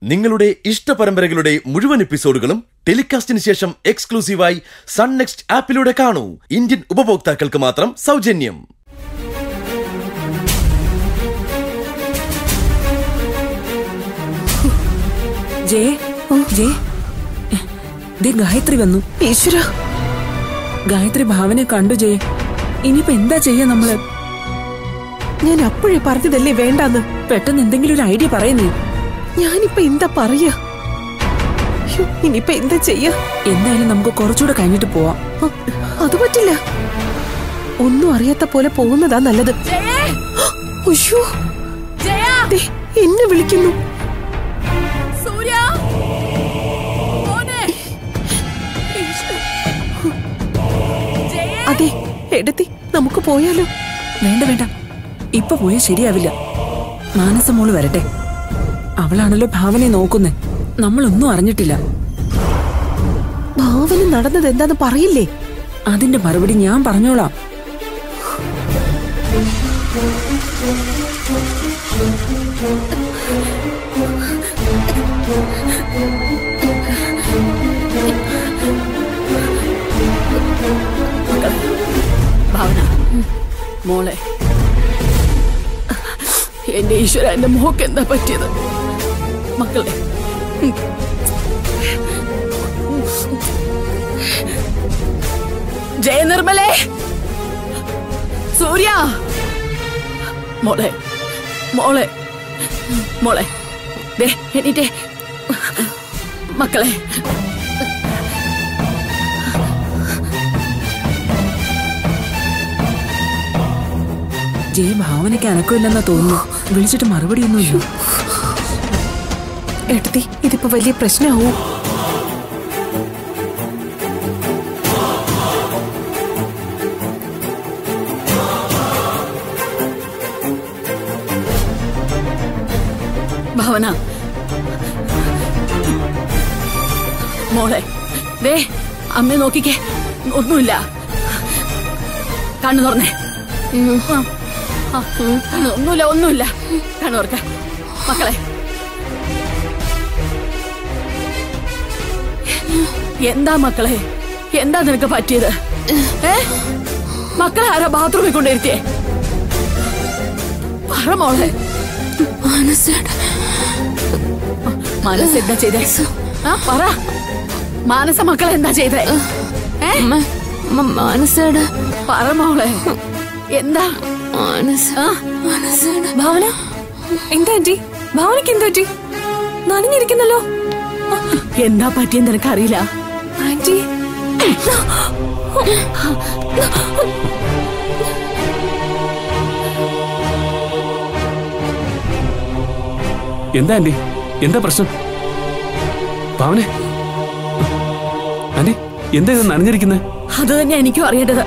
നിങ്ങളുടെ ഇഷ്ട പരമ്പരകളുടെ മുഴുവൻ എപ്പിസോഡുകളും ടെലികാസ്റ്റിന് ശേഷം എക്സ്ക്ലൂസീവായി സൺ നെക്സ്റ്റ് ആപ്പിലൂടെ കാണൂ ഇന്ത്യൻ ഉപഭോക്താക്കൾക്ക് മാത്രം സൗജന്യം ജയ ജയ ദേ ഗായത്രി വന്നു ഈശ്വര ഗായത്രി ഭാവനെ കണ്ടു ജയ ഇനിയിപ്പോ എന്താ ചെയ്യാ നമ്മള് ഞാൻ അപ്പോഴേ പറഞ്ഞതല്ലേ വേണ്ടാന്ന് പെട്ടെന്ന് എന്തെങ്കിലും ഒരു ഐഡിയ പറയുന്നേ ഞാനിപ്പോ എന്താ പറയാ ഹ്യോ, ഇനിയിപ്പോ എന്താ ചെയ്യാ എന്തായാലും നമുക്ക് കുറച്ചുകൂടെ കഴിഞ്ഞിട്ട് പോവാം അ, അത് പറ്റില്ല ഒന്നും അറിയാത്ത പോലെ പോകുന്നതാ നല്ലത് ഉയ്യോ. ദേ, എന്നെ വിളിക്കുന്നു അതെ എടുത്തി നമുക്ക് പോയാലോ വേണ്ട വേണ്ട ഇപ്പൊ പോയാൽ ശരിയാവില്ല മാനസമോള് വരട്ടെ അവളാണല്ലോ ഭാവനെ നോക്കുന്നേ നമ്മളൊന്നും അറിഞ്ഞിട്ടില്ല ഭാവന നടന്നത് എന്താന്ന് പറയില്ലേ അതിന്റെ മറുപടി ഞാൻ പറഞ്ഞോളാം ഭാവന മോളെ എന്റെ ഈശ്വര എന്റെ മോക്ക് എന്താ പറ്റിയത് മക്കളെ ജയനിർമ്മലേ സൂര്യ മോളെ മോളെ മോളെ ദേ എണീറ്റേ മക്കളെ ജയ ഭാവനയ്ക്ക് അനക്കമില്ലെന്നാ തോന്നുന്നു വിളിച്ചിട്ട് മറുപടി ഒന്നുമില്ല എടുത്തി ഇതിപ്പോ വലിയ പ്രശ്നമാവും ഭാവന മോളെ ദേ അമ്മ നോക്കിക്കേ ഒന്നുമില്ല കണ്ണു തുറന്നേ ആ, ആ, ഒന്നുമില്ല ഒന്നുമില്ല കണ്ണു തുറക്ക മക്കളെ എന്താ മക്കളെ എന്താ നിനക്ക് പറ്റിയത് ഏ മക്കളെ ആരാ ബാത്റൂമിൽ കൊണ്ടിരുത്തിയേ പറ മോളെ മനസ്സ് എന്താ ചെയ്തേ ആ പറ മാനസ മക്കളെ എന്താ ചെയ്തേ ഏ മനസ്സേട് പറ മോളെ എന്താ മനസ്സ് ആ ഭാവന എന്താ ആന്റി ഭാവനക്ക് എന്താ പറ്റി നനഞ്ഞിരിക്കുന്നല്ലോ എന്താ പറ്റിയെന്ന് നിനക്കറിയില്ല ആന്റി എന്താ ആന്റി എന്താ പ്രശ്നം പാവനെ ആന്റി എന്താ ഇത് നനഞ്ഞിരിക്കുന്നത് അത് തന്നെ എനിക്കും അറിയേണ്ടത്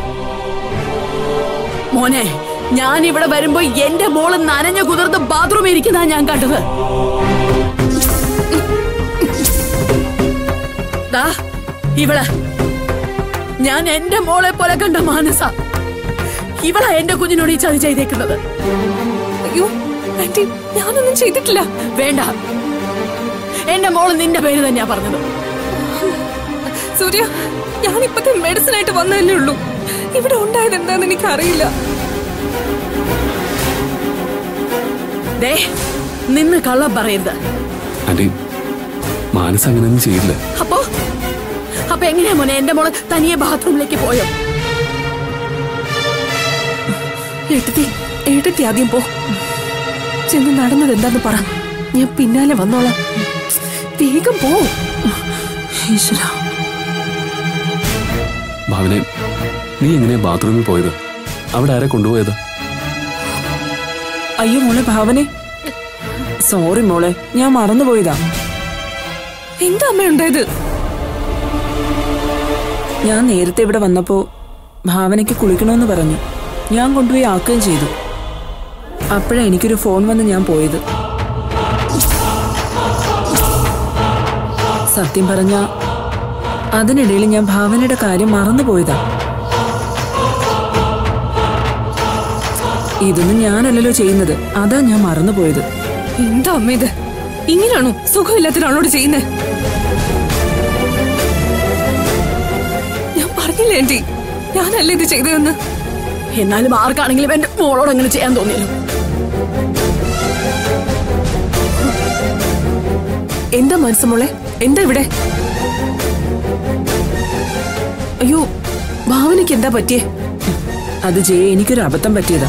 മോനെ ഞാൻ ഇവിടെ വരുമ്പോ എന്റെ മോള് നനഞ്ഞു കുതിർന്ന് ബാത്റൂമിൽ ഇരിക്കുന്നതാ ഞാൻ കണ്ടത് ദാ, ഇവള് ഞാൻ എന്റെ മോളെ പോലെ കണ്ട മാനസ ഇവളാ എന്റെ കുഞ്ഞിനോട് ഈ ചതി ചെയ്തേക്കുന്നത് അയ്യോ ആന്റി ഞാനൊന്നും ചെയ്തിട്ടില്ല വേണ്ട എന്റെ മോള് നിന്റെ പേര് തന്നെയാ പറഞ്ഞത് സൂര്യ ഞാനിപ്പത്തെ മെഡിസിൻ ആയിട്ട് വന്നതല്ലേ ഉള്ളൂ ഇവിടെ ഉണ്ടായത് എന്താന്ന് എനിക്ക് അറിയില്ല ദേ നിന്ന് കള്ളം പറയരുത് ആന്റി മാനസ് അങ്ങനെയൊന്നും ചെയ്യില്ല അപ്പോ അപ്പൊ എങ്ങനെയാ മോനെ എന്റെ മോള് തനിയെ ബാത്റൂമിലേക്ക് പോയോ ഏട്ടത്തി ഏട്ടത്തി ആദ്യം പോ ചെന്ന് നടന്നത് എന്താന്ന് പറ ഞാൻ പിന്നാലെ വന്നോളാം വേഗം പോ ഈശ്വര ഭാവനെ നീ എങ്ങനെയാ ബാത്റൂമിൽ പോയത് അവിടെ ആരെ കൊണ്ടുപോയത് അയ്യോ മോളെ ഭാവനെ സോറി മോളെ ഞാൻ മറന്നുപോയതാ എന്താ അമ്മ ഉണ്ടായത് ഞാൻ നേരത്തെ ഇവിടെ വന്നപ്പോ ഭാവനയ്ക്ക് കുളിക്കണമെന്ന് പറഞ്ഞു ഞാൻ കൊണ്ടുപോയി ആക്കുകയും ചെയ്തു അപ്പോഴാ എനിക്കൊരു ഫോൺ വന്ന് ഞാൻ പോയത് സത്യം പറഞ്ഞ അതിനിടയിൽ ഞാൻ ഭാവനയുടെ കാര്യം മറന്നുപോയതാ ഇതൊന്നും ഞാനല്ലല്ലോ ചെയ്യുന്നത് അതാ ഞാൻ മറന്നുപോയത് എന്താ അമ്മ ഇത് ഇങ്ങനെയാണോ സുഖമില്ലാത്ത ഒരാളോട് ചെയ്യുന്നേ ഞാൻ പറഞ്ഞില്ലേ ആന്റി ഞാനല്ല ഇത് ചെയ്തതെന്ന് എന്നാലും ആർക്കാണെങ്കിലും എന്റെ മോളോട് അങ്ങനെ ചെയ്യാൻ തോന്നിയല്ലോ എന്താ മനസ്സ് മോളെ എന്താ ഇവിടെ അയ്യോ ഭാവനയ്ക്ക് എന്താ പറ്റിയേ അത് ജയ എനിക്കൊരു അബദ്ധം പറ്റിയതാ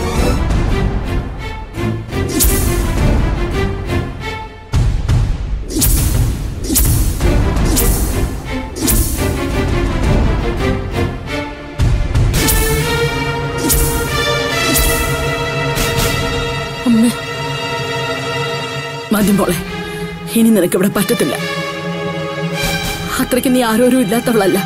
മതി മോളെ ഇനി നിനക്ക് ഇവിടെ പറ്റത്തില്ല അത്രയ്ക്ക് നീ ആരോരും ഇല്ലാത്തവളല്ല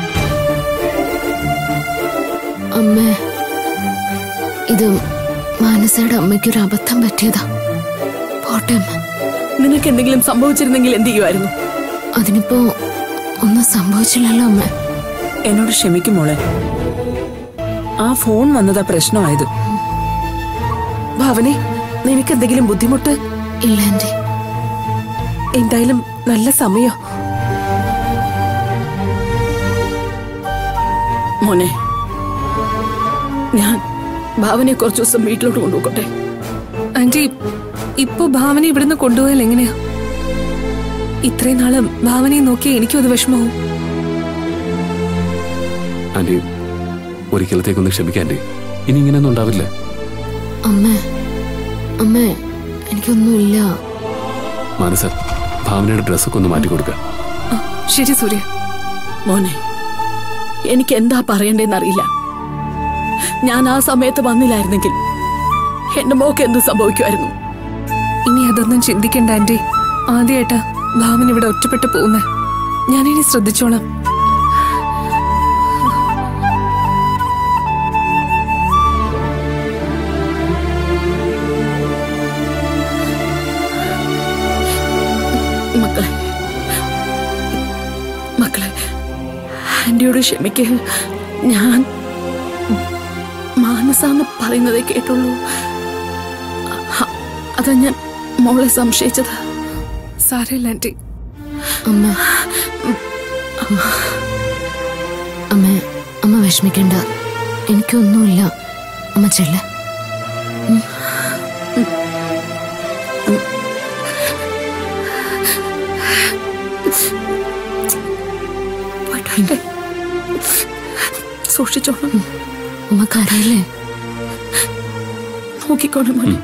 അമ്മേ ഇത് മാനസയുടെ അമ്മയ്ക്കൊരു അബദ്ധം പറ്റിയതാ പോട്ടെ അമ്മ നിനക്ക് എന്തെങ്കിലും സംഭവിച്ചിരുന്നെങ്കിൽ എന്ത് ചെയ്യുമായിരുന്നു അതിനിപ്പോ ഒന്നും സംഭവിച്ചില്ലല്ലോ അമ്മ എന്നോട് ക്ഷമിക്കും മോളെ ആ ഫോൺ വന്നതാ പ്രശ്നമായത് ഭാവനെ നിനക്ക് എന്തെങ്കിലും ബുദ്ധിമുട്ട് ഇല്ല ആന്റി എന്തായാലും നല്ല സമയോ മോനെ ഞാൻ ഭാവനെ കുറച്ചു ദിവസം വീട്ടിലോട്ട് കൊണ്ടുപോകട്ടെ ആന്റി ഇപ്പൊ ഭാവന ഇവിടുന്ന് കൊണ്ടുപോയാൽ എങ്ങനെയാ ഇത്രയും നാളും ഭാവനയെ നോക്കിയാൽ എനിക്കും അത് വിഷമാവും ആന്റി ഒരിക്കലത്തേക്കൊന്ന് ക്ഷമിക്കാം ആന്റി ഇനി ഇങ്ങനെയൊന്നും ഉണ്ടാവില്ല അമ്മ അമ്മ എനിക്കൊന്നുമില്ല മാനസ ഭാവനയുടെ ഡ്രസ്സൊക്കെ ഒന്ന് മാറ്റി കൊടുക്കുക ആ, ശരി സൂര്യ മോനെ എനിക്ക് എന്താ പറയണ്ടേന്നറിയില്ല ഞാൻ ആ സമയത്ത് വന്നില്ലായിരുന്നെങ്കിൽ എന്റെ മോക്ക് എന്ത് സംഭവിക്കുമായിരുന്നു ഇനി അതൊന്നും ചിന്തിക്കണ്ട ആന്റി ആദ്യമായിട്ടാ ഭാവന ഇവിടെ ഒറ്റപ്പെട്ടു പോകുന്നേ ഞാനിനി ശ്രദ്ധിച്ചോളാം മക്കളെ മക്കളെ ആന്റിയോട് ക്ഷമിക്ക ഞാൻ മാനസാന്ന് പറയുന്നതേ കേട്ടുള്ളൂ അ- അതാ ഞാൻ മോളെ സംശയിച്ചത് സാരമില്ല ആന്റി അമ്മ അമ്മ അമ്മ വിഷമിക്കണ്ട എനിക്കൊന്നുമില്ല അമ്മ ചെല്ല പോയിട്ട് സൂക്ഷിച്ചോണം അമ്മ കരയില്ലേ നോക്കിക്കോണം മോനെ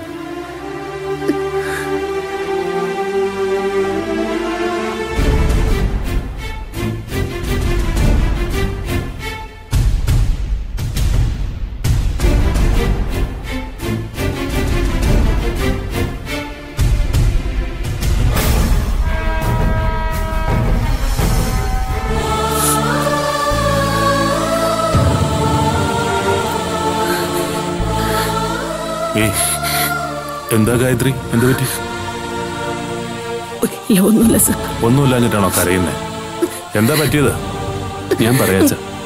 ഏയ് എന്താ ഗായത്രി എന്ത് പറ്റി ഇല്ല ഒന്നുമില്ല സർ ഒന്നുമില്ലാഞ്ഞിട്ടാണോ കരയുന്നേ എന്താ പറ്റിയത് ഞാൻ പറയാച്ച